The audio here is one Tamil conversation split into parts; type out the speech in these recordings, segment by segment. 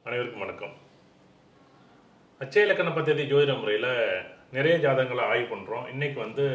அனைவருக்கும் வணக்கம் அச்சய இலக்கண பദ്ധதி ஜோதிட முறையில் நிறைய ஜாதகங்களை ஆய்வு பண்ணுறோம் இன்னைக்கு வந்து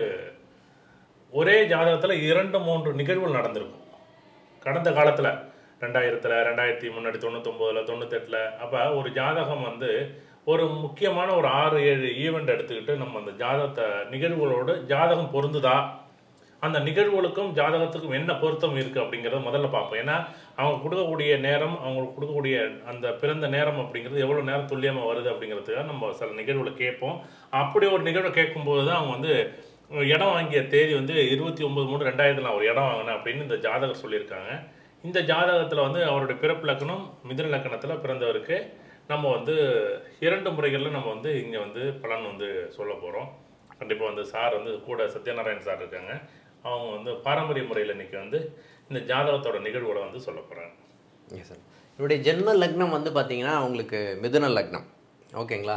ஒரே ஜாதகத்தில் இரண்டு மூன்று நிகழ்வுகள் நடந்திருக்கும் கடந்த காலத்தில் ரெண்டாயிரத்தில் ரெண்டாயிரத்தி முன்னாடி தொண்ணூத்தொம்போதில் தொண்ணூத்தெட்டில் அப்போ ஒரு ஜாதகம் வந்து ஒரு முக்கியமான ஒரு ஆறு ஏழு ஈவெண்ட் எடுத்துக்கிட்டு நம்ம அந்த ஜாதகத்தை நிகழ்வுகளோடு ஜாதகம் பொருந்துதா அந்த நிகழ்வுகளுக்கும் ஜாதகத்துக்கும் என்ன பொருத்தம் இருக்குது அப்படிங்கிறத முதல்ல பார்ப்போம் ஏன்னா அவங்க கொடுக்கக்கூடிய நேரம் அவங்களுக்கு கொடுக்கக்கூடிய அந்த பிறந்த நேரம் அப்படிங்கிறது எவ்வளோ நேரம் துல்லியமாக வருது அப்படிங்கிறதுக்காக நம்ம சில நிகழ்வுகளை கேட்போம் அப்படி ஒரு நிகழ்வை கேட்கும்போது தான் அவங்க வந்து இடம் வாங்கிய தேதி வந்து இருபத்தி ஒன்பது மூணு ரெண்டாயிரத்தில் நான் ஒரு இடம் வாங்கினேன் அப்படின்னு இந்த ஜாதகர் சொல்லியிருக்காங்க இந்த ஜாதகத்தில் வந்து அவருடைய பிறப்பு லக்கணம் மிதுன லக்கணத்தில் பிறந்தவருக்கு நம்ம வந்து இரண்டு முறைகளில் நம்ம வந்து இங்கே வந்து பலன் வந்து சொல்ல போகிறோம் கண்டிப்பாக வந்து சார் வந்து கூட சத்யநாராயண் சார் இருக்காங்க அவங்க வந்து பாரம்பரிய முறையில் இன்னைக்கு வந்து இந்த ஜாதகத்தோட நிகழ்வுகளை வந்து சொல்ல போகிறாங்க எஸ் சார் இவருடைய ஜென்ம லக்னம் வந்து பார்த்தீங்கன்னா உங்களுக்கு மிதுன லக்னம் ஓகேங்களா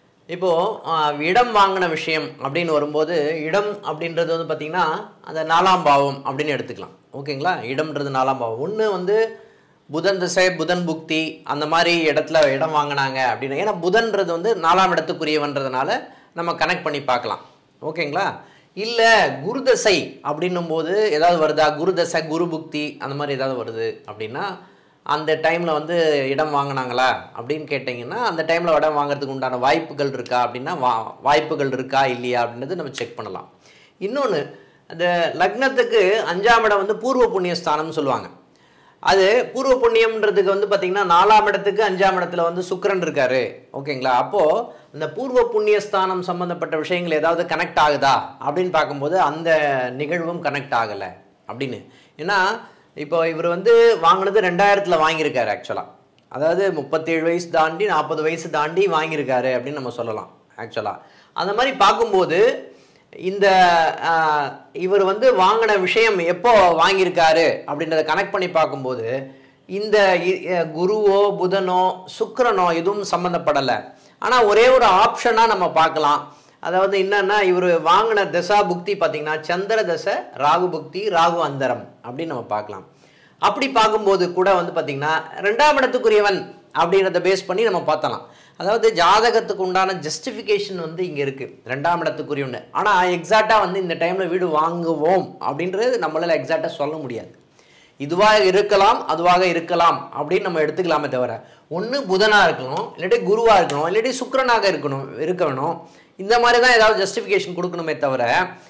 இப்போது இடம் வாங்கின விஷயம் அப்படின்னு வரும்போது இடம் அப்படின்றது வந்து பார்த்திங்கன்னா அந்த நாலாம் பாவம் அப்படின்னு எடுத்துக்கலாம் ஓகேங்களா இடம்ன்றது நாலாம் பாவம் ஒன்று வந்து புதன் திசை புதன் புக்தி அந்த மாதிரி இடத்துல இடம் வாங்கினாங்க அப்படின்னு ஏன்னா புதன்றது வந்து நாலாம் இடத்துக்குரியவன்றதுனால நம்ம கனெக்ட் பண்ணி பார்க்கலாம் ஓகேங்களா இல்லை குரு தசை அப்படின்னும் போது ஏதாவது வருதா குரு தசை குரு புக்தி அந்த மாதிரி ஏதாவது வருது அப்படின்னா அந்த டைமில் வந்து இடம் வாங்கினாங்களா அப்படின்னு கேட்டிங்கன்னா அந்த டைமில் இடம் வாங்குறதுக்கு உண்டான வாய்ப்புகள் இருக்கா அப்படின்னா வா வாய்ப்புகள் இருக்கா இல்லையா அப்படின்றது நம்ம செக் பண்ணலாம் இன்னொன்று அந்த லக்னத்துக்கு அஞ்சாம் இடம் வந்து பூர்வ புண்ணிய ஸ்தானம்னு சொல்லுவாங்க அது பூர்வ புண்ணியம்ன்றதுக்கு வந்து பார்த்தீங்கன்னா நாலாம் இடத்துக்கு அஞ்சாம் இடத்துல வந்து சுக்கிரன் இருக்காரு ஓகேங்களா அப்போது அந்த பூர்வ புண்ணிய ஸ்தானம் சம்மந்தப்பட்ட விஷயங்கள் ஏதாவது கனெக்ட் ஆகுதா அப்படின்னு பார்க்கும்போது அந்த நிகழ்வும் கனெக்ட் ஆகலை அப்படின்னு ஏன்னா இப்போ இவர் வந்து வாங்கினது ரெண்டாயிரத்தில் வாங்கியிருக்காரு ஆக்சுவலாக அதாவது முப்பத்தேழு வயசு தாண்டி நாற்பது வயசு தாண்டி வாங்கியிருக்காரு அப்படின்னு நம்ம சொல்லலாம் ஆக்சுவலாக அந்த மாதிரி பார்க்கும்போது இந்த ஆஹ், இவர் வந்து வாங்கின விஷயம் எப்போ வாங்கியிருக்காரு அப்படின்றத கனெக்ட் பண்ணி பார்க்கும்போது இந்த இ- அஹ், குருவோ புதனோ சுக்கிரனோ எதுவும் சம்மந்தப்படலை ஆனால் ஒரே ஒரு ஆப்ஷனாக நம்ம பார்க்கலாம் அதாவது என்னன்னா இவர் வாங்கின தசா புக்தி பார்த்தீங்கன்னா சந்திர தசை ராகு புக்தி ராகு அந்தரம் அப்படின்னு நம்ம பார்க்கலாம் அப்படி பார்க்கும்போது கூட வந்து பார்த்தீங்கன்னா ரெண்டாம் இடத்துக்குரியவன் அப்படின்றத பேஸ் பண்ணி நம்ம பார்த்தலாம் அதாவது ஜாதகத்துக்கு உண்டான ஜஸ்டிஃபிகேஷன் வந்து இங்கே இருக்குது ரெண்டாம் இடத்துக்குரியவன் ஆனால் எக்ஸாக்டாக வந்து இந்த டைமில் வீடு வாங்குவோம் அப்படின்றது நம்மளால் எக்ஸாக்டாக சொல்ல முடியாது இதுவாக இருக்கலாம் அதுவாக இருக்கலாம் அப்படின்னு நம்ம எடுத்துக்கலாமே தவிர ஒன்று புதனாக இருக்கணும் இல்லாட்டி குருவாக இருக்கணும் இல்லாட்டி சுக்கிரனாக இருக்கணும் இருக்க வேணும் இந்த மாதிரி தான் ஏதாவது ஜஸ்டிஃபிகேஷன் கொடுக்கணுமே தவிர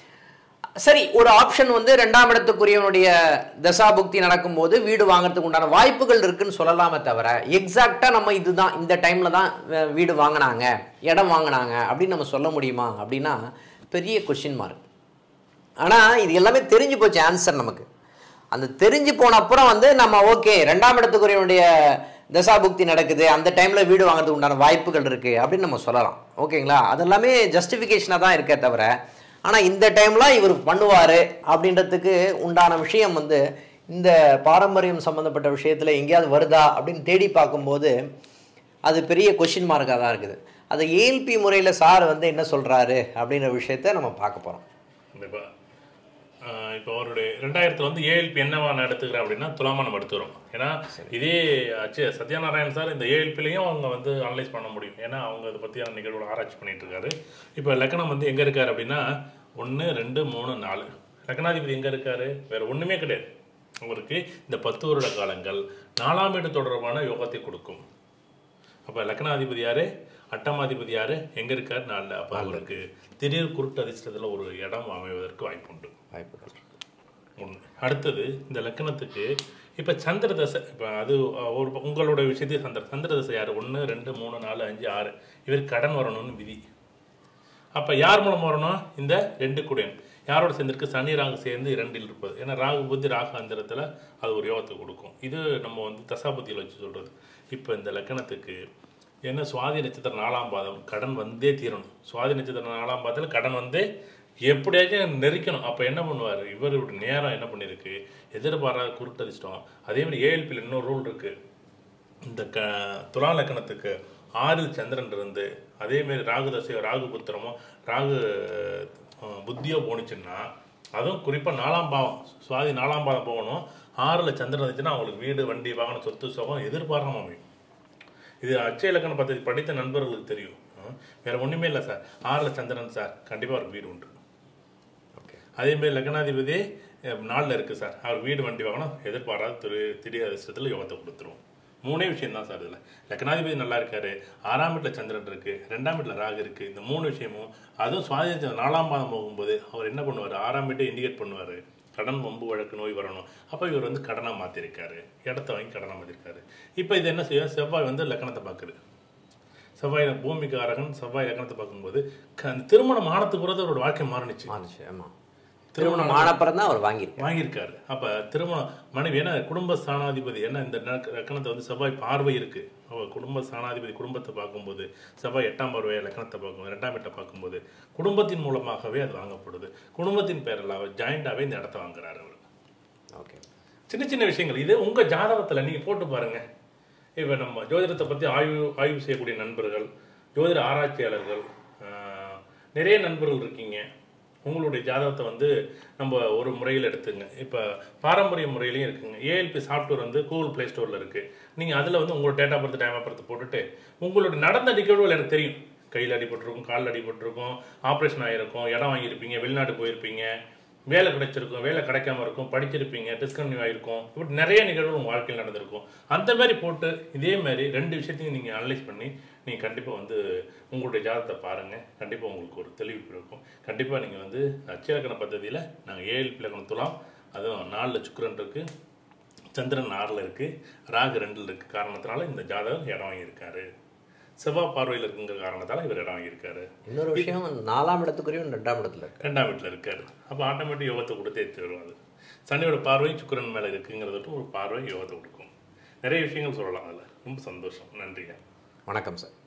சரி ஒரு ஆப்ஷன் வந்து ரெண்டாம் இடத்துக்குரியவனுடைய தசாபுக்தி நடக்கும்போது வீடு வாங்குறதுக்கு உண்டான வாய்ப்புகள் இருக்குன்னு சொல்லலாமே தவிர எக்ஸாக்டா நம்ம இதுதான் இந்த டைம்ல தான் அஹ், வீடு வாங்கினாங்க இடம் வாங்கினாங்க அப்படின்னு நம்ம சொல்ல முடியுமா அப்படின்னா பெரிய கொஷின் மார்க் ஆனால் இது எல்லாமே தெரிஞ்சு போச்சு ஆன்சர் நமக்கு அந்த தெரிஞ்சு போன அப்புறம் வந்து நம்ம ஓகே ரெண்டாம் இடத்துக்குரியவனுடைய தசாபுக்தி நடக்குது அந்த டைமில் வீடு வாங்குறதுக்கு உண்டான வாய்ப்புகள் இருக்குது அப்படின்னு நம்ம சொல்லலாம் ஓகேங்களா அதெல்லாமே ஜஸ்டிஃபிகேஷனாக தான் இருக்கே தவிர ஆனால் இந்த டைம்லாம் இவர் பண்ணுவார் அப்படின்றதுக்கு உண்டான விஷயம் வந்து இந்த பாரம்பரியம் சம்மந்தப்பட்ட விஷயத்தில் எங்கேயாவது வருதா அப்படின்னு தேடி பார்க்கும்போது அது பெரிய கொஷின் மார்க்காக தான் இருக்குது அது ஏஎல்பி முறையில் சார் வந்து என்ன சொல்கிறாரு அப்படின்ற விஷயத்த நம்ம பார்க்க போகிறோம் கண்டிப்பாக இப்போ அவருடைய ரெண்டாயிரத்தில் வந்து ஏஎல்பி என்னவா நான் எடுத்துக்கிறேன் அப்படின்னா துலாமா நம்ம எடுத்துக்கிறோம் ஏன்னா இதே அச்சு சத்யநாராயண் சார் இந்த ஏஎல்பிலையும் அவங்க வந்து அனலைஸ் பண்ண முடியும் ஏன்னா அவங்க இதை பற்றியான நிகழ்வுகளை ஆராய்ச்சி பண்ணிட்டு இருக்காரு இப்போ லக்னம் வந்து எங்கே இருக்காரு அப்படின்னா ஒன்று ரெண்டு மூணு நாலு லக்னாதிபதி எங்கே இருக்காரு வேற ஒன்றுமே கிடையாது அவருக்கு இந்த பத்து வருட காலங்கள் நாலாம் வீடு தொடர்பான யோகத்தை கொடுக்கும் அப்போ லக்னாதிபதி யாரு அட்டமாதிபதி யாரு எங்க இருக்காரு நாளில் அப்போ அவருக்கு திடீர் குருட்டு அதிர்ஷ்டத்தில் ஒரு இடம் அமைவதற்கு வாய்ப்புண்டு வாய்ப்புகள் ஒன்று அடுத்தது இந்த லக்கணத்துக்கு இப்போ சந்திர தசை இப்போ அது அஹ், ஒரு உங்களோட விஷயத்தையும் சந்திர சந்திர தசை யார் ஒன்று ரெண்டு மூணு நாலு அஞ்சு ஆறு இவர் கடன் வரணும்னு விதி அப்போ யார் மூலம் வரணும் இந்த ரெண்டு குடையன் யாரோட சேர்ந்திருக்கு சனி ராகு சேர்ந்து இரண்டில் இருப்பது ஏன்னா ராகு புத்தி ராகு அந்தரத்தில் அது ஒரு யோகத்தை கொடுக்கும் இது நம்ம வந்து தசாபுத்தியில் வச்சு சொல்கிறது இப்போ இந்த லக்கணத்துக்கு என்ன சுவாதி நட்சத்திரம் நாலாம் பாதம் கடன் வந்தே தீரணும் சுவாதி நட்சத்திரம் நாலாம் பாதத்தில் கடன் வந்தே எப்படியாச்சும் நெரிக்கணும் அப்போ என்ன பண்ணுவார் இவருடைய நேரம் என்ன பண்ணியிருக்கு எதிர்பாராத குருட்டதிஷ்டம் அதே மாதிரி ஏஎல்பியில் இன்னொரு ரூல் இருக்குது இந்த க துலா லக்கணத்துக்கு ஆறில் சந்திரன் இருந்து அதேமாரி ராகு தசையோ ராகு புத்திரமோ ராகு அஹ், புத்தியோ போணுச்சுன்னா அதுவும் குறிப்பாக நாலாம் பாவம் சுவாதி நாலாம் பாவம் போகணும் ஆறில் சந்திரன் இருந்துச்சுன்னா அவங்களுக்கு வீடு வண்டி வாகனம் சொத்து சுகம் எதிர்பாராம அமையும் இது அச்சய இலக்கண பദ്ധதி படித்த நண்பர்களுக்கு தெரியும் ஆ, வேற ஒண்ணுமே இல்லை சார் ஆறில் சந்திரன் சார் கண்டிப்பா ஒரு வீடு உண்டு ஓகே அதே மாதிரி லக்னாதிபதி அஹ், நாலுல இருக்கு சார் அவர் வீடு வண்டி வாங்கணும் எதிர்பாராத திரு திடீர் அதிர்ஷ்டத்தில் யோகத்தை கொடுத்துரும் மூணே விஷயம் தான் சார் இதில் லக்னாதிபதி நல்லா இருக்காரு ஆறாம் வீட்டில் சந்திரன் இருக்கு ரெண்டாம் வீட்டில் ராகு இருக்கு இந்த மூணு விஷயமும் அதுவும் சுவாதி நாலாம் பாதம் போகும்போது அவர் என்ன பண்ணுவார் ஆறாம் வீட்டை இண்டிகேட் பண்ணுவார் கடன் வம்பு வழக்கு நோய் வரணும் அப்போ இவர் வந்து கடனாக மாற்றிருக்காரு இடத்த வாங்கி கடனாக மாற்றிருக்காரு இப்போ இது என்ன செய்யும் செவ்வாய் வந்து லக்கணத்தை பார்க்குது செவ்வாய் பூமிக்கு அரகன் செவ்வாய் லக்கணத்தை பார்க்கும்போது க- அந்த திருமணம் ஆனத்துக்கு பிறகு அவரோட வாழ்க்கை மாறுனுச்சு மானுச்சு ஆமா திருமணம் ஆனப்புறம் தான் அவர் வாங்கியிருக்காரு வாங்கியிருக்காரு அப்ப திருமணம் மனைவி ஏன்னா குடும்ப ஸ்தானாதிபதி என்ன இந்த நக்க- லக்கணத்தை வந்து செவ்வாய் பார்வை இருக்கு அவ குடும்ப ஸ்தானாதிபதி குடும்பத்தை பார்க்கும்போது செவ்வாய் எட்டாம் பார்வையை லக்கணத்தை பார்க்கும் ரெண்டாம் வீட்டை பார்க்கும்போது குடும்பத்தின் மூலமாகவே அது வாங்கப்படுது குடும்பத்தின் பேரில் அவர் ஜாயிண்டாவே இந்த இடத்த வாங்குறாரு அவர் ஓகே சின்ன சின்ன விஷயங்கள் இது உங்க ஜாதகத்துல நீங்க போட்டு பாருங்க இப்ப நம்ம ஜோதிடத்தை பத்தி ஆய்வு ஆய்வு செய்யக்கூடிய நண்பர்கள் ஜோதிட ஆராய்ச்சியாளர்கள் ஆஹ், நிறைய நண்பர்கள் இருக்கீங்க உங்களுடைய ஜாதகத்தை வந்து நம்ம ஒரு முறையில் எடுத்துங்க இப்போ பாரம்பரிய முறையிலையும் இருக்குங்க ஏஎல்பி சாஃப்ட்வேர் வந்து கூகுள் ப்ளே ஸ்டோரில் இருக்குது நீங்கள் அதில் வந்து உங்களோட டேட்டா பர்த் டைம் பர்த் போட்டுட்டு உங்களுடைய நடந்த நிகழ்வுகள் எனக்கு தெரியும் கையில் அடிபட்டிருக்கும் காலில் அடிபட்டிருக்கும் ஆப்ரேஷன் ஆகிருக்கும் இடம் வாங்கியிருப்பீங்க வெளிநாட்டு போயிருப்பீங்க வேலை கிடைச்சிருக்கும் வேலை கிடைக்காம இருக்கும் படிச்சிருப்பீங்க டிஸ்கன்யூ ஆகிருக்கும் இப்படி நிறைய நிகழ்வுகள் உங்கள் வாழ்க்கையில் நடந்திருக்கும் அந்த மாதிரி போட்டு இதே மாதிரி ரெண்டு விஷயத்தையும் நீங்கள் அனலைஸ் பண்ணி நீங்கள் கண்டிப்பாக வந்து உங்களுடைய ஜாதகத்தை பாருங்கள் கண்டிப்பாக உங்களுக்கு ஒரு தெளிவு இருக்கும் கண்டிப்பாக நீங்கள் வந்து அச்சலக்கண பദ്ധதியில் நாங்கள் ஏழு இலக்கணம் துலாம் அதுவும் நாலில் சுக்கிரன் இருக்குது சந்திரன் ஆறில் இருக்குது ராகு ரெண்டில் இருக்குது காரணத்தினால இந்த ஜாதகம் இடம் வாங்கியிருக்காரு செவ்வாய் பார்வையில் இருக்குங்கிற காரணத்தால் இவர் இடம் வாங்கியிருக்காரு இன்னொரு விஷயம் நாலாம் இடத்துக்குரியவும் ரெண்டாம் இடத்துல இருக்கு ரெண்டாம் வீட்டில் இருக்காரு அப்போ ஆட்டோமேட்டிக் யோகத்தை கொடுத்தே தரும் அது சனியோட பார்வை சுக்கிரன் மேலே இருக்குங்கிறதுட்டும் ஒரு பார்வை யோகத்தை கொடுக்கும் நிறைய விஷயங்கள் சொல்லலாம் அதில் ரொம்ப சந்தோஷம் நன்றிங்க வணக்கம் சார்